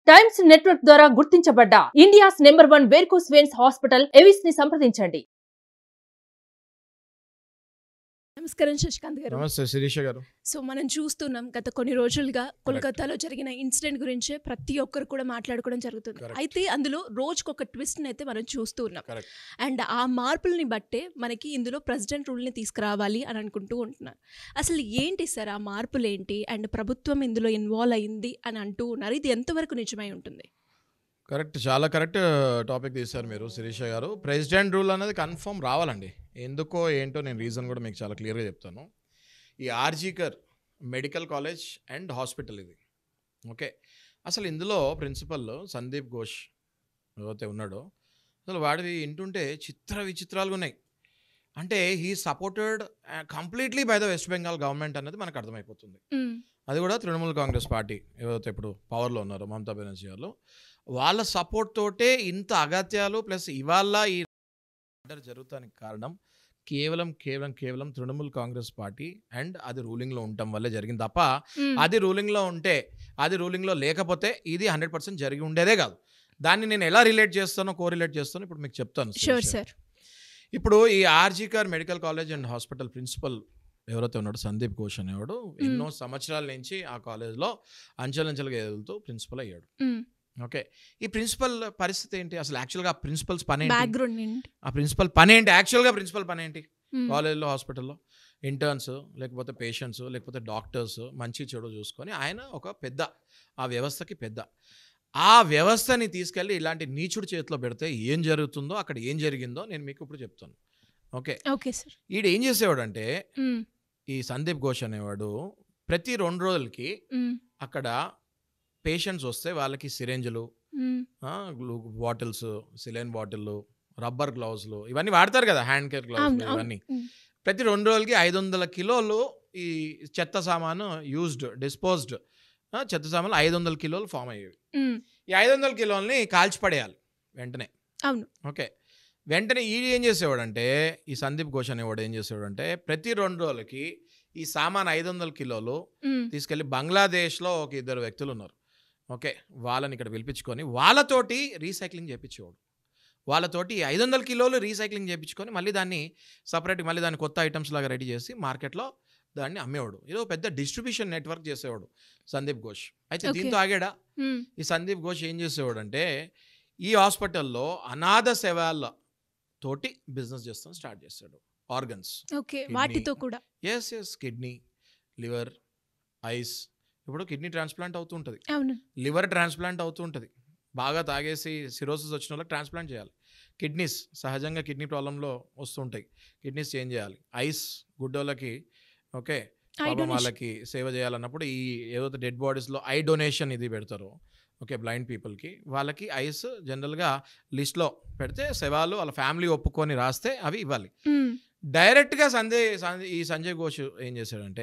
Times Network ద్వారా గుర్తించబడ్డ India's number one varicose veins hospital Avis ని సంప్రదించండి నమస్కారం శశికాంత్ గారు నమస్తే శిరీష గారు సో మనం చూస్తున్నాం గత కొన్ని రోజులుగా కోల్కతాలో జరిగిన ఇన్సిడెంట్ గురించే ప్రతి ఒక్కరు కూడా మాట్లాడుకోవడం జరుగుతుంది Correct. అయితే అందులో రోజుకొక ట్విస్ట్ అయితే మనం చూస్తూ ఉన్నాం కరెక్ట్ అండ్ ఆ మార్పుల్ని బట్టే మనకి ఇందులో ప్రెసిడెంట్ రూల్ని తీసుకురావాలి అని అనుకుంటూ ఉంటున్నారు అసలు ఏంటి సార్ ఆ మార్పులు ఏంటి అండ్ ప్రభుత్వం ఇందులో ఇన్వాల్వ్ అయింది అని అంటూ ఉన్నారు ఇది ఎంతవరకు నిజమై ఉంటుంది కరెక్ట్ చాలా కరెక్ట్ టాపిక్ తీశారు మీరు శిరీష గారు ప్రెసిడెంట్ రూల్ అనేది కన్ఫర్మ్ రావాలండి ఎందుకో ఏంటో నేను రీజన్ కూడా మీకు చాలా క్లియర్గా చెప్తాను ఈ RG Kar medical college and hospital ఇది ఓకే అసలు ఇందులో ప్రిన్సిపల్ సందీప్ ఘోష్ ఎవరైతే ఉన్నాడో అసలు వాడివి వింటుంటే చిత్ర విచిత్రాలుగా ఉన్నాయి అంటే he supported completely by the West Bengal government అనేది మనకు అర్థమైపోతుంది అది కూడా తృణమూల్ కాంగ్రెస్ పార్టీ ఎవరైతే ఇప్పుడు పవర్లో ఉన్నారో మమతా బెనర్జీ వాళ్ళు వాళ్ళ సపోర్ట్ తోటే ఇంత అగత్యాలు ప్లస్ ఇవాళ ఈ మర్డర్ జరుగుతానికి కారణం కేవలం కేవలం కేవలం తృణమూల్ కాంగ్రెస్ పార్టీ అండ్ అది రూలింగ్లో ఉండటం వల్లే జరిగింది తప్ప అది రూలింగ్లో ఉంటే అది రూలింగ్లో లేకపోతే ఇది హండ్రెడ్ పర్సెంట్ జరిగి ఉండేదే కాదు దాన్ని నేను ఎలా రిలేట్ చేస్తానో కో రిలేట్ చేస్తానో ఇప్పుడు మీకు చెప్తాను షూర్ శిరీష. సార్ ఇప్పుడు ఈ RG Kar medical college and hospital principal ఎవరైతే ఉన్నాడో సందీప్ ఘోష్ అనేవాడు ఎన్నో సంవత్సరాల నుంచి ఆ కాలేజ్లో అంచెలంచెలుగా ఎదుగుతూ ప్రిన్సిపల్ అయ్యాడు ఓకే ఈ ప్రిన్సిపల్ పరిస్థితి ఏంటి అసలు యాక్చువల్గా ఆ ప్రిన్సిపల్స్ పని ఏంటి బ్యాక్గ్రౌండ్ ఏంటి ఆ ప్రిన్సిపల్ పని ఏంటి యాక్చువల్గా ప్రిన్సిపల్ పని ఏంటి మ్మ్. కాలేజ్లో హాస్పిటల్లో ఇంటర్న్స్ లేకపోతే పేషెంట్స్ లేకపోతే డాక్టర్స్ మంచి చెడు చూసుకొని ఆయన ఒక పెద్ద ఆ వ్యవస్థకి పెద్ద ఆ వ్యవస్థని తీసుకెళ్ళి ఇలాంటి నీచుడి చేతిలో పెడితే ఏం జరుగుతుందో అక్కడ ఏం జరిగిందో నేను మీకు ఇప్పుడు చెప్తాను ఓకే ఓకే సార్ ఈడు ఏం చేసేవాడంటే ఈ సందీప్ ఘోష్ అనేవాడు ప్రతి రెండు రోజులకి అక్కడ పేషెంట్స్ వస్తే వాళ్ళకి సిరెంజ్లు గ్లూ బాటిల్స్ సిలైన్ బాటిల్లు రబ్బర్ గ్లౌజ్లు ఇవన్నీ వాడతారు కదా హ్యాండ్ కేర్ గ్లౌజ్ అవును, అవును. ఇవన్నీ ప్రతి రెండు రోజులకి ఐదు వందల కిలోలు ఈ చెత్త సామాను యూజ్డ్ డిస్పోజ్డ్ చెత్త సామాన్లు ఐదు వందల కిలోలు ఫామ్ అయ్యేవి ఈ ఐదు వందల కిలోలని కాల్చి పడేయాలి వెంటనే అవును ఓకే వెంటనే ఈ ఏం చేసేవాడంటే ఈ సందీప్ ఘోష్ అనేవాడు ఏం చేసేవాడంటే ప్రతి రెండు రోజులకి ఈ సామాన్ ఐదు వందల కిలోలు తీసుకెళ్ళి బంగ్లాదేశ్లో ఒక ఇద్దరు వ్యక్తులు ఉన్నారు ఓకే వాళ్ళని ఇక్కడ పిలిపించుకొని వాళ్ళతోటి రీసైక్లింగ్ చేయించేవాడు వాళ్ళతోటి ఐదు వందల కిలోలు రీసైక్లింగ్ చేయించుకొని మళ్ళీ దాన్ని సపరేట్ మళ్ళీ దాన్ని కొత్త ఐటమ్స్ లాగా రెడీ చేసి మార్కెట్లో దాన్ని అమ్మేవాడు ఇది ఒక పెద్ద డిస్ట్రిబ్యూషన్ నెట్వర్క్ చేసేవాడు సందీప్ ఘోష్ అయితే Okay. దీంతో ఆగాడా ఈ సందీప్ ఘోష్ ఏం చేసేవాడు అంటే ఈ హాస్పిటల్లో అనాథ శవాల తోటి బిజినెస్ చేస్తాం స్టార్ట్ చేశాడు ఆర్గన్స్ ఓకే Kidney. వాటితో కూడా yes yes kidney liver eyes ఇప్పుడు కిడ్నీ ట్రాన్స్ప్లాంట్ అవుతూ ఉంటుంది అవును లివర్ ట్రాన్స్ప్లాంట్ అవుతూ ఉంటుంది బాగా తాగేసి సిరోసిస్ వచ్చిన వాళ్ళకి ట్రాన్స్ప్లాంట్ చేయాలి కిడ్నీస్ సహజంగా కిడ్నీ ప్రాబ్లంలో వస్తుంటాయి కిడ్నీస్ చేంజ్ చేయాలి ఐస్ గుడ్డోళ్ళకి ఓకే I పాపం donation. వాళ్ళకి సేవ చేయాలన్నప్పుడు ఈ ఏదైతే డెడ్ బాడీస్లో ఐ డొనేషన్ ఇది పెడతారు ఓకే బ్లైండ్ పీపుల్కి వాళ్ళకి ఐస్ జనరల్గా లిస్ట్లో పెడితే శవాలు వాళ్ళ ఫ్యామిలీ ఒప్పుకొని రాస్తే అవి ఇవ్వాలి మ్మ్. డైరెక్ట్గా సంజయ్ సంజయ్- ఈ సంజయ్ ఘోష్ ఏం చేశాడంటే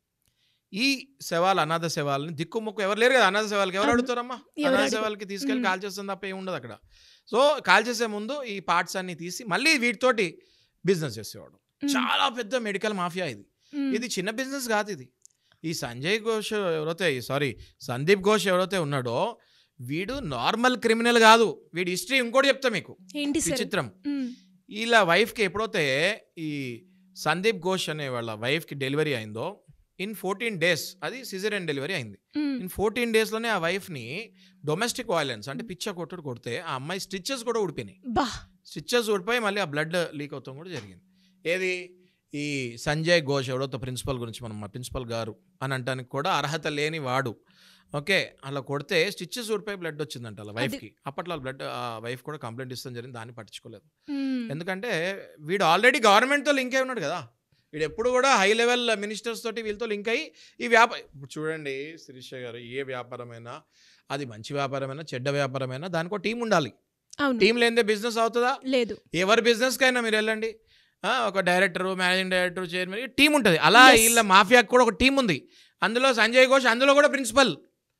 ఈ శవాలు అనాథ శవాలని దిక్కుముక్కు ఎవరు లేరు కదా అనాథ శవాలకి ఎవరు అవును. అడుగుతారమ్మా ఎవరు అనాథ అడగరు. శవాలకి తీసుకెళ్ళి మ్మ్. కాల్ చేస్తుంది తప్ప ఏమి ఉండదు అక్కడ సో కాల్ చేసే ముందు ఈ పార్ట్స్ అన్ని తీసి మళ్ళీ వీటితోటి బిజినెస్ చేసేవాడు మ్మ్. చాలా పెద్ద మెడికల్ మాఫియా ఇది మ్మ్. ఇది చిన్న బిజినెస్ కాదు ఇది ఈ సంజయ్ ఘోష్ ఎవరైతే సారీ సందీప్ ఘోష్ ఎవరైతే ఉన్నాడో వీడు నార్మల్ క్రిమినల్ కాదు వీడి హిస్టరీ ఇంకోటి చెప్తా మీకు ఏంటి సార్ విచిత్రం మ్మ్. వీళ్ళ వైఫ్కి ఎప్పుడైతే ఈ సందీప్ ఘోష్ అనే వాళ్ళ వైఫ్కి డెలివరీ అయిందో ఇన్ ఫోర్టీన్ డేస్ అది సిజరియన్ డెలివరీ అయింది మ్మ్. ఇన్ ఫోర్టీన్ డేస్లోనే ఆ వైఫ్ని డొమెస్టిక్ వైలెన్స్ అంటే పిచ్చ కొట్టుడు కొడితే ఆ అమ్మాయి స్టిచ్చెస్ కూడా ఊడిపోయినాయి బా స్టిచ్చెస్ ఊడిపోయి మళ్ళీ ఆ బ్లడ్ లీక్ అవుతాం కూడా జరిగింది ఏది ఈ సంజయ్ ఘోష్ ఎవడో ప్రిన్సిపల్ గురించి మనం మా ప్రిన్సిపల్ గారు అని అంటానికి కూడా అర్హత లేని వాడు ఓకే అలా కొడితే స్టిచ్చెస్ ఊడిపోయి బ్లడ్ వచ్చిందంట అలా వైఫ్కి అప్పట్లో బ్లడ్ ఆ వైఫ్ కూడా కంప్లైంట్ ఇస్తాం జరిగింది దాన్ని పట్టించుకోలేదు మ్మ్. ఎందుకంటే వీడు ఆల్రెడీ గవర్నమెంట్తో లింక్ అయి ఉన్నాడు కదా వీడు ఎప్పుడు కూడా హై లెవెల్ మినిస్టర్స్ తోటి వీళ్ళతో లింక్ అయ్యి ఈ వ్యాపారం ఇప్పుడు చూడండి శిరీష గారు ఏ వ్యాపారమైనా అది మంచి వ్యాపారమైనా చెడ్డ వ్యాపారమైనా దానికి ఒక టీం ఉండాలి అవును టీం లేనిదే బిజినెస్ అవుతుందా లేదు ఎవరి బిజినెస్కైనా మీరు వెళ్ళండి ఆ, ఒక director managing director chairman team ఉంటుంది అలా Yes. వీళ్ళ మాఫియాకి కూడా ఒక టీం ఉంది అందులో సంజయ్ ఘోష్ అందులో కూడా ప్రిన్సిపల్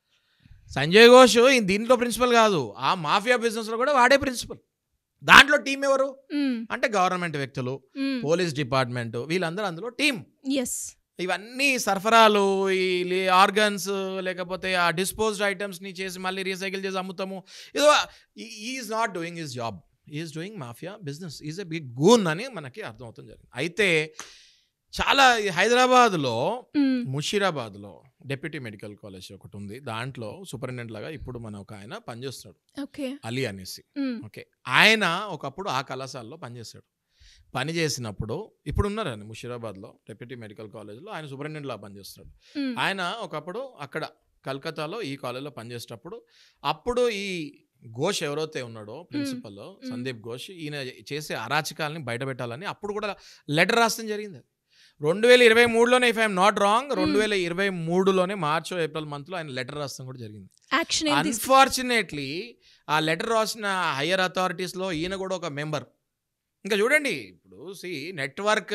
సంజయ్ ఘోష్ ఈ దీంట్లో ప్రిన్సిపల్ కాదు ఆ మాఫియా బిజినెస్లో కూడా వాడే ప్రిన్సిపల్ దాంట్లో టీం ఎవరు మ్మ్. అంటే గవర్నమెంట్ వ్యక్తులు మ్మ్. పోలీస్ డిపార్ట్మెంట్ వీళ్ళందరూ అందులో టీం ఎస్ ఇవన్నీ సరఫరాలు ఈ ఆర్గన్స్ లేకపోతే ఆ డిస్పోజ్డ్ ఐటమ్స్ని చేసి మళ్ళీ రీసైకిల్ చేసి అమ్ముతాము ఏదో is not doing his job is doing mafia business is a big goon అని మనకి అర్థమవుతుంది జరిగింది అయితే చాలా ఈ హైదరాబాద్లో మ్మ్. ముషీరాబాద్లో డెప్యూటీ మెడికల్ కాలేజ్ ఒకటి ఉంది దాంట్లో సూపరింటెండెంట్ లాగా ఇప్పుడు మన ఒక ఆయన పనిచేస్తున్నాడు ఓకే అలీ అనేసి మ్మ్. ఓకే ఆయన ఒకప్పుడు ఆ కళాశాలలో పనిచేశాడు పని చేసినప్పుడు ఇప్పుడు ఉన్నారండి ముషీరాబాద్లో డెప్యూటీ మెడికల్ కాలేజ్లో ఆయన సూపరింటెండెంట్ లాగా పనిచేస్తున్నాడు మ్మ్. ఆయన ఒకప్పుడు అక్కడ కలకత్తాలో ఈ కాలేజ్లో పనిచేసేటప్పుడు అప్పుడు ఈ ఘోష్ ఎవరైతే ఉన్నాడో ప్రిన్సిపల్ సందీప్ ఘోష్ ఈయన చేసే అరాచకాలని బయట పెట్టాలని అప్పుడు కూడా లెటర్ రాస్తాం జరిగింది రెండు వేల ఇరవై మూడులోనే ఇఫ్ ఐఎమ్ నాట్ రాంగ్ రెండు వేల ఇరవై మూడులోనే మార్చ్ ఏప్రిల్ మంత్లో ఆయన లెటర్ రాస్తాం కూడా జరిగింది యాక్షన్ ఏం తీసుకు- అన్ఫార్చునేట్లీ ఆ లెటర్ రాసిన హయ్యర్ అథారిటీస్లో ఈయన కూడా ఒక మెంబర్ ఇంకా చూడండి ఇప్పుడు సి నెట్వర్క్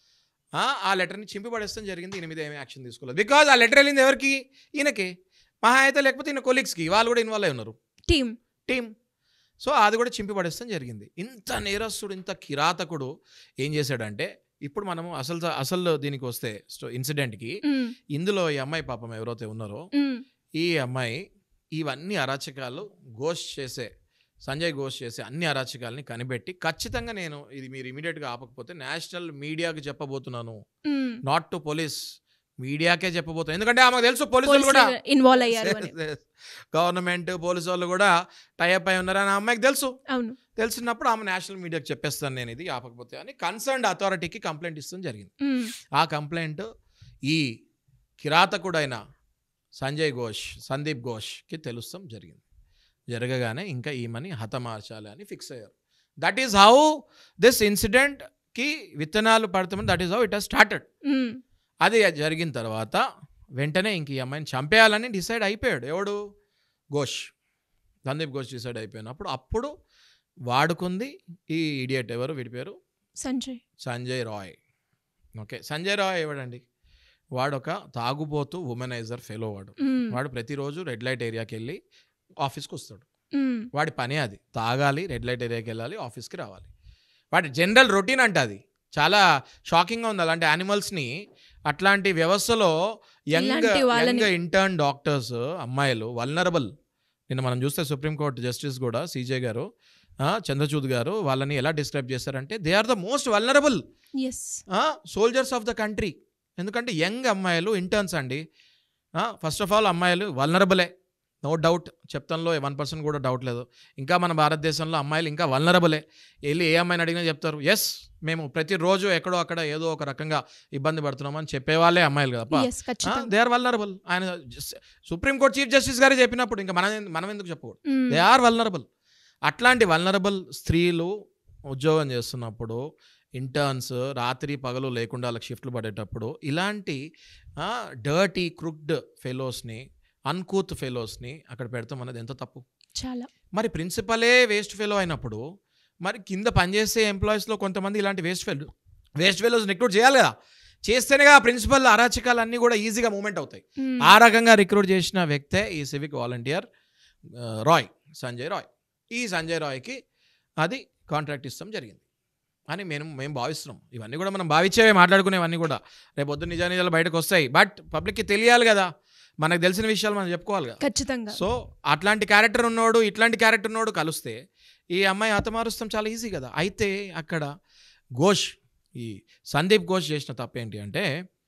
ఆ లెటర్ని చింపి పడేస్తాం జరిగింది ఈయన మీద ఏమీ యాక్షన్ తీసుకోలేదు బికాజ్ ఆ లెటర్ వెళ్ళింది ఎవరికి ఈయనకి మహా అయితే లేకపోతే ఈయన కొలీగ్స్కి వాళ్ళు కూడా ఇన్వాల్వ్ అయి ఉన్నారు టీమ్ టీం సో అది కూడా చింపి పడేస్తాం జరిగింది ఇంత నేరస్తుడు ఇంత కిరాతకుడు ఏం చేశాడంటే ఇప్పుడు మనము అసలు అసలు దీనికి వస్తే ఇన్సిడెంట్కి మ్మ్. ఇందులో ఈ అమ్మాయి పాపం ఎవరైతే ఉన్నారో మ్మ్. ఈ అమ్మాయి ఇవన్నీ అరాచకాలు ఘోష్ చేసే సంజయ్ ఘోష్ చేసే అన్ని అరాచకాలని కనిపెట్టి ఖచ్చితంగా నేను ఇది మీరు ఇమీడియట్గా ఆపకపోతే నేషనల్ మీడియాకి చెప్పబోతున్నాను మ్మ్. నాట్ టు పోలీస్ మీడియాకే చెప్పబోతున్నాను ఎందుకంటే ఆమెకు తెలుసు పోలీసులు కూడా పోలీసులు ఇన్వాల్వ్ అయ్యారు అని గవర్నమెంట్ పోలీసు వాళ్ళు కూడా టైఅప్ అయి ఉన్నారని ఆ అమ్మాయికి తెలుసు అవును తెలిసినప్పుడు ఆమె నేషనల్ మీడియాకి చెప్పేస్తాను నేను ఇది ఆపకపోతే అని కన్సర్న్డ్ అథారిటీకి కంప్లైంట్ ఇస్తాం జరిగింది మ్మ్. ఆ కంప్లైంట్ ఈ కిరాతకుడైన సంజయ్ ఘోష్ సందీప్ ఘోష్కి తెలుస్తాం జరిగింది జరగగానే ఇంకా ఈమెని హతమార్చాలి అని ఫిక్స్ అయ్యారు దట్ ఈస్ హౌ దిస్ ఇన్సిడెంట్కి విత్తనాలు పడతామని that is how it has started hmm. అది జరిగిన తర్వాత వెంటనే ఇంక ఈ అమ్మాయిని చంపేయాలని డిసైడ్ అయిపోయాడు ఎవడు ఘోష్ సందీప్ ఘోష్ డిసైడ్ అయిపోయినప్పుడు అప్పుడు వాడుకుంది ఈ ఇడియట్ ఎవరు వీడి పేరు సంజయ్ సంజయ్ రాయ్ ఓకే సంజయ్ రాయ్ ఎవడండి వాడు ఒక తాగుబోతు ఉమెనైజర్ ఫెలో వాడు మ్మ్. వాడు ప్రతిరోజు రెడ్ లైట్ ఏరియాకి వెళ్ళి ఆఫీస్కి వస్తాడు మ్మ్. వాడి పని అది తాగాలి రెడ్ లైట్ ఏరియాకి వెళ్ళాలి ఆఫీస్కి రావాలి వాడి జనరల్ రొటీన్ అంట అది చాలా షాకింగ్గా ఉంది అలాంటి యానిమల్స్ని అట్లాంటి వ్యవస్థలో యంగ్ ఇలాంటి వాళ్ళని- యంగ్ ఇంటర్న్ డాక్టర్స్ అమ్మాయిలు వల్నరబుల్ నిన్న మనం చూస్తే సుప్రీంకోర్టు జస్టిస్ కూడా సీజే గారు ఆ, చంద్రచూడ్ గారు వాళ్ళని ఎలా డిస్క్రైబ్ చేశారంటే they are the most vulnerable as soldiers of the country ఎందుకంటే యంగ్ అమ్మాయిలు ఇంటర్న్స్ అండి ఫస్ట్ ఆఫ్ ఆల్ అమ్మాయిలు వల్నరబులే నో డౌట్ చెప్తాంలో వన్ పర్సెంట్ కూడా డౌట్ లేదు ఇంకా మన భారతదేశంలో అమ్మాయిలు ఇంకా వల్నరబులే వెళ్ళి ఏ అమ్మాయిని అడిగినా చెప్తారు ఎస్ మేము ప్రతిరోజు ఎక్కడో అక్కడ ఏదో ఒక రకంగా ఇబ్బంది పడుతున్నామని చెప్పేవాళ్ళే అమ్మాయిలు కదా ఎస్ ఖచ్చితంగా దే ఆర్ వల్నరబుల్ ఆయన సుప్రీంకోర్టు చీఫ్ జస్టిస్ గారే చెప్పినప్పుడు ఇంకా మనం మనం ఎందుకు చెప్పకూడదు మ్మ్. దే ఆర్ వల్నరబుల్ అట్లాంటి వల్నరబుల్ స్త్రీలు ఉద్యోగం చేస్తున్నప్పుడు ఇంటర్న్స్ రాత్రి పగలు లేకుండా వాళ్ళకి షిఫ్ట్లు పడేటప్పుడు ఇలాంటి డర్టీ క్రుక్డ్ ఫెలోస్ని అన్కూత్ ఫెలోస్ని అక్కడ పెడతాం అనేది ఎంత తప్పు చాలా మరి ప్రిన్సిపలే వేస్ట్ ఫెలో అయినప్పుడు మరి కింద పనిచేసే ఎంప్లాయీస్లో కొంతమంది ఇలాంటి waste fellow waste fellows recruit చేయాలి కదా చేస్తేనే ఆ ప్రిన్సిపల్ అరాచకాలు అన్నీ కూడా ఈజీగా మూమెంట్ అవుతాయి మ్మ్. ఆ రకంగా రిక్రూట్ చేసిన వ్యక్తే ఈ సివిక్ వాలంటీర్ రాయ్ సంజయ్ రాయ్ ఈ సంజయ్ రాయ్కి అది కాంట్రాక్ట్ ఇస్తాం జరిగింది అని మేము మేము భావిస్తున్నాం ఇవన్నీ కూడా మనం భావించేవే మాట్లాడుకునేవన్నీ కూడా రేపు పొద్దున్న నిజా నిజాలు బయటకు వస్తాయి బట్ పబ్లిక్కి తెలియాలి కదా మనకు తెలిసిన విషయాలు మనం చెప్పుకోవాలి కదా ఖచ్చితంగా సో అట్లాంటి క్యారెక్టర్ ఉన్నోడు ఇట్లాంటి క్యారెక్టర్ ఉన్నోడు కలిస్తే ఈ అమ్మాయి హతమారుస్తాం చాలా ఈజీ కదా అయితే అక్కడ ఘోష్ ఈ సందీప్ ఘోష్ చేసిన తప్పేంటి అంటే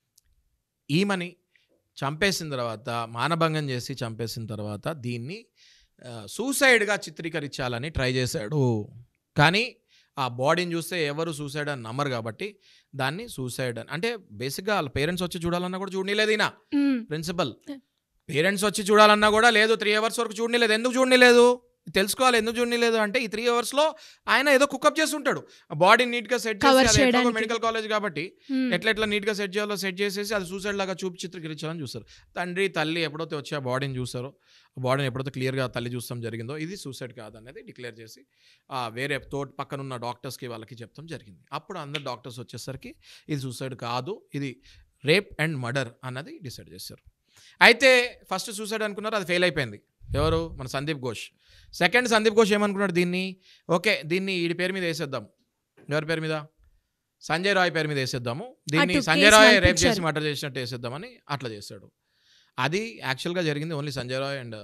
ఈమెని చంపేసిన తర్వాత మానభంగం చేసి చంపేసిన తర్వాత దీన్ని ఆ, సూసైడ్గా చిత్రీకరించాలని ట్రై చేశాడు కానీ ఆ బాడీని చూస్తే ఎవరు సూసైడ్ అని నమ్మరు కాబట్టి దాన్ని సూసైడ్ అని అంటే బేసిక్గా వాళ్ళ పేరెంట్స్ వచ్చి చూడాలన్నా కూడా చూడలేదు ఈయన మ్మ్. Principal Yeah. పేరెంట్స్ వచ్చి చూడాలన్నా కూడా లేదు త్రీ అవర్స్ వరకు చూడలేదు ఎందుకు చూడలేదు తెలుసుకోవాలి ఎందుకు చూడలేదు అంటే ఈ త్రీ అవర్స్లో ఆయన ఏదో కుకప్ చేసి ఉంటాడు బాడీ నీట్గా సెట్ Cover చేసి చేయడానికి. మెడికల్ కాలేజ్ కాబట్టి మ్మ్. ఎట్లా ఎట్లా నీట్గా సెట్ చేయాలో సెట్ చేసేసి అది సూసైడ్ లాగా చూపి చిత్రీకరించాలని చూస్తారు తండ్రి తల్లి ఎప్పుడైతే వచ్చి ఆ బాడీని చూస్తారో ఆ బాడీని ఎప్పుడైతే క్లియర్గా తల్లి చూస్తాం జరిగిందో ఇది సూసైడ్ కాదనేది డిక్లేర్ చేసి ఆ వేరే తోటి పక్కన ఉన్న డాక్టర్స్కి వాళ్ళకి చెప్తాం జరిగింది అప్పుడు అందరు డాక్టర్స్ వచ్చేసరికి ఇది సూసైడ్ కాదు ఇది రేప్ అండ్ మర్డర్ అన్నది డిసైడ్ చేశారు అయితే ఫస్ట్ సూసైడ్ అనుకున్నారు అది ఫెయిల్ అయిపోయింది ఎవరు మన సందీప్ ఘోష్ సెకండ్ సందీప్ ఘోష్ ఏమనుకున్నాడు దీన్ని ఓకే దీన్ని వీడి పేరు మీద వేసేద్దాం ఎవరి పేరు మీద సంజయ్ రాయ్ పేరు మీద వేసేద్దాము దీన్ని అటు సంజయ్ కేసు రాయ్ రేప్ నడిపించారు. చేసి మర్డర్ చేసినట్టు వేసేద్దామని అట్లా చేశాడు అది యాక్చువల్గా జరిగింది ఓన్లీ సంజయ్ రాయ్ అండ్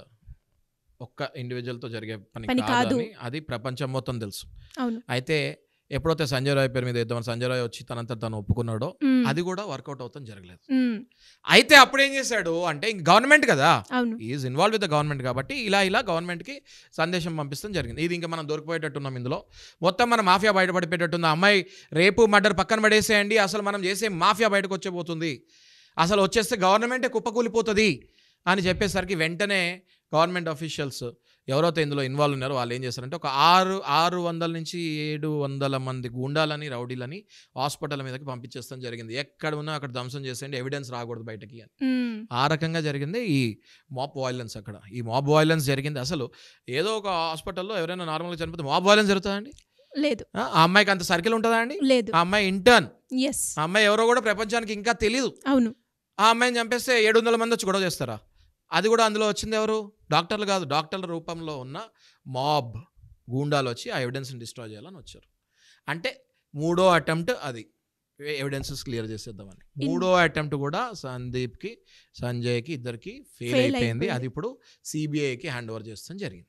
ఒక్క ఇండివిజువల్తో జరిగే పని పని కాదు. కాదు అది ప్రపంచం మొత్తం తెలుసు అవును అయితే ఎప్పుడైతే సంజయ్ రాయ్ పేరు మీద వేద్దామని సంజయ్ రాయ్ వచ్చి తనంతా తను ఒప్పుకున్నాడో మ్మ్. అది కూడా వర్కౌట్ అవుతాం జరగలేదు మ్మ్. అయితే అప్పుడు ఏం చేశాడు అంటే గవర్నమెంట్ కదా అవును is involve with the government కాబట్టి ఇలా ఇలా గవర్నమెంట్కి సందేశం పంపిస్తాం జరిగింది ఇది ఇంకా మనం దొరికిపోయేటట్టున్నాం ఇందులో మొత్తం మన మాఫియా బయటపడిపోయేటట్టుంది ఆ అమ్మాయి రేపు మర్డర్ పక్కన పడేసేయండి అసలు మనం చేసే మాఫియా బయటకు వచ్చేపోతుంది అసలు వచ్చేస్తే గవర్నమెంటే కుప్పకూలిపోతుంది అని చెప్పేసరికి వెంటనే గవర్నమెంట్ అఫీషియల్స్ ఎవరైతే ఇందులో ఇన్వాల్వ్ ఉన్నారో వాళ్ళు ఏం చేస్తారంటే ఒక ఆరు ఆరు వందల నుంచి ఏడు వందల మంది గుండాలని రౌడీలని హాస్పిటల్ మీదకి పంపించేస్తాం జరిగింది ఎక్కడ ఉన్నా అక్కడ ధ్వంసం చేసేయండి ఎవిడెన్స్ రాకూడదు బయటకి అని మ్మ్. ఆ రకంగా జరిగింది ఈ మాప్ వైలెన్స్ అక్కడ ఈ మాప్ వైలెన్స్ జరిగింది అసలు ఏదో ఒక హాస్పిటల్లో ఎవరైనా నార్మల్గా చనిపోతే మాప్ వైలెన్స్ జరుగుతుందండి లేదు ఆ ఆ అమ్మాయికి అంత సర్కిల్ ఉంటుందా అండి లేదు ఆ అమ్మాయి ఇంటర్న్ ఎస్ ఆ అమ్మాయి ఎవరో కూడా ప్రపంచానికి ఇంకా తెలియదు అవును ఆ అమ్మాయిని చంపేస్తే ఏడు వందల మంది వచ్చి గొడవ చేస్తారా అది కూడా అందులో వచ్చింది ఎవరు డాక్టర్లు కాదు డాక్టర్ల రూపంలో ఉన్న మాబ్ గూండాలు వచ్చి ఆ ఎవిడెన్స్ని డిస్ట్రాయ్ చేయాలని వచ్చారు అంటే మూడో అటెంప్ట్ అది ఎవిడెన్సెస్ క్లియర్ చేసేద్దామని మూడో అటెంప్ట్ కూడా సందీప్కి సంజయ్కి ఇద్దరికి ఫెయిల్ Fail అయిపోయింది అయిపోయింది. అది ఇప్పుడు సిబిఐకి హ్యాండ్ ఓవర్ చేస్తాం జరిగింది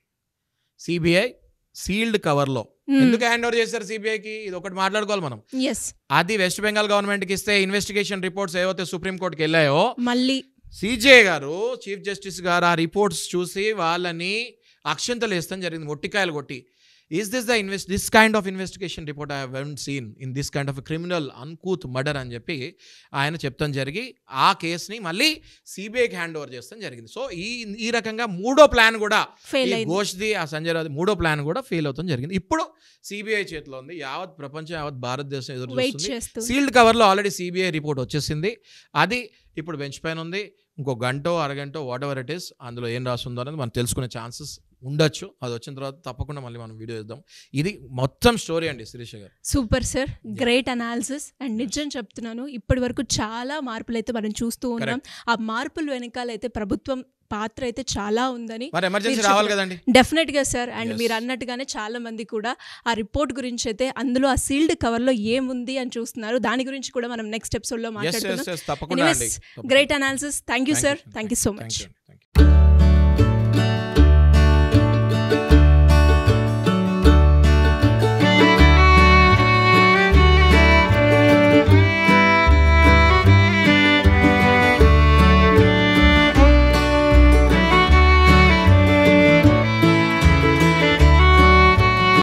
సిబిఐ సీల్డ్ కవర్లో ఎందుకు హ్యాండ్ ఓవర్ చేశారు సిబిఐకి ఇది ఒకటి మాట్లాడుకోవాలి మనం ఎస్ అది వెస్ట్ బెంగాల్ గవర్నమెంట్కి ఇస్తే ఇన్వెస్టిగేషన్ రిపోర్ట్స్ ఏవైతే సుప్రీంకోర్టుకి వెళ్ళాయో మళ్ళీ సిజే గారు చీఫ్ జస్టిస్ గారు ఆ రిపోర్ట్స్ చూసి వాళ్ళని అక్షంతలు వేస్తాం జరిగింది మొట్టికాయలు కొట్టి is this the invest this kind of investigation report I haven seen in this kind of criminal uncouth murder అని చెప్పి ఆయన చెప్తాం జరిగి ఆ కేసుని మళ్ళీ సిబిఐకి హ్యాండ్ ఓవర్ చేస్తాం జరిగింది సో ఈ ఈ రకంగా మూడో ప్లాన్ కూడా ఫెయిల్ ఈ అయింది ఘోష్ది ఆ సంజయ్ రావుది మూడో ప్లాన్ కూడా ఫెయిల్ అవుతాం జరిగింది ఇప్పుడు సిబిఐ చేతిలో ఉంది యావత్ ప్రపంచం యావత్ భారతదేశం ఎదురు వెయిట్ చూస్తుంది చేస్తూ సీల్డ్ కవర్లో ఆల్రెడీ సిబిఐ రిపోర్ట్ వచ్చేసింది అది ఇప్పుడు బెంచ్ పైన ఉంది ఇంకో గంటో అరగంటో వాట్ ఎవర్ ఇట్ ఈస్ అందులో ఏం రాస్తుందో అనేది మనం తెలుసుకునే ఛాన్సెస్ ఉండొచ్చు అది వచ్చిన తర్వాత తప్పకుండా మళ్ళీ మనం వీడియో ఇద్దాం ఇది మొత్తం స్టోరీ అండి శిరీష గారు super sir great analysis and నిజం చెప్తున్నాను ఇప్పటి వరకు చాలా మార్పులు అయితే మనం చూస్తూ ఉన్నాం ఆ మార్పులు వెనకాల అయితే ప్రభుత్వం పాత్ర అయితే చాలా ఉందని మరి ఎమర్జెన్సీ మీరు రావాలి చెప్పిన- కదండి డెఫినెట్ గా సార్ అండ్ Yes. మీరు అన్నట్టుగానే చాలా మంది కూడా ఆ రిపోర్ట్ గురించి అయితే అందులో ఆ సీల్డ్ కవర్ లో ఏముంది అని చూస్తున్నారు దాని గురించి కూడా మనం నెక్స్ట్ ఎపిసోడ్ లో ఎస్ మాట్లాడుకుందాం ఎస్ తప్పకుండా అండి great analysis thank you sir thank you so much thank you